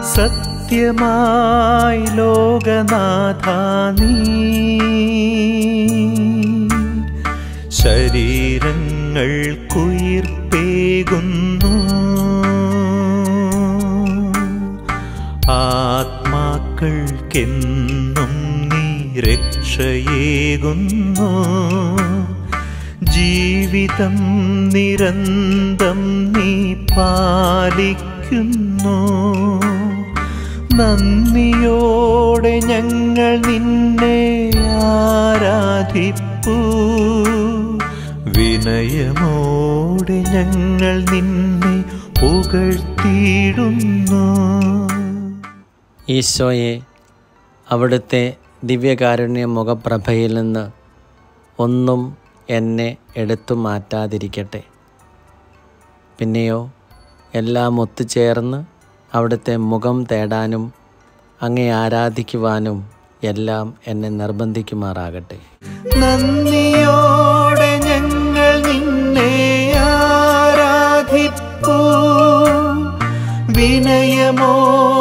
സത്യമായി ലോകനാഥ നീ ശരീരങ്ങൾ കുയിർപ്പേകുന്നു ആത്മാക്കൾക്കെന്നും നീ രക്ഷയേകുന്നു ജീവിതം നിരന്തം നീ പാലിക്കുന്നു നന്ദിയോടെ ഞങ്ങൾ നിന്നെ ആരാധിപ്പൂ വിനയമോടെ ഞങ്ങൾ നിന്നെ പുകഴ്ത്തിയിടുന്നു ഈശോയെ അവിടുത്തെ ദിവ്യകാരുണ്യ മുഖപ്രഭയിൽ നിന്ന് ഒന്നും എന്നെ എടുത്തു മാറ്റാതിരിക്കട്ടെ പിന്നെയോ എല്ലാം ഒത്തുചേർന്ന് അവിടുത്തെ മുഖം തേടാനും അങ്ങേ ആരാധിക്കുവാനും എല്ലാം എന്നെ നിർബന്ധിക്കുമാറാകട്ടെ നന്ദിയോടെ ഞങ്ങൾ നിന്നെ ആരാധിപ്പൂ വിനയമോടെ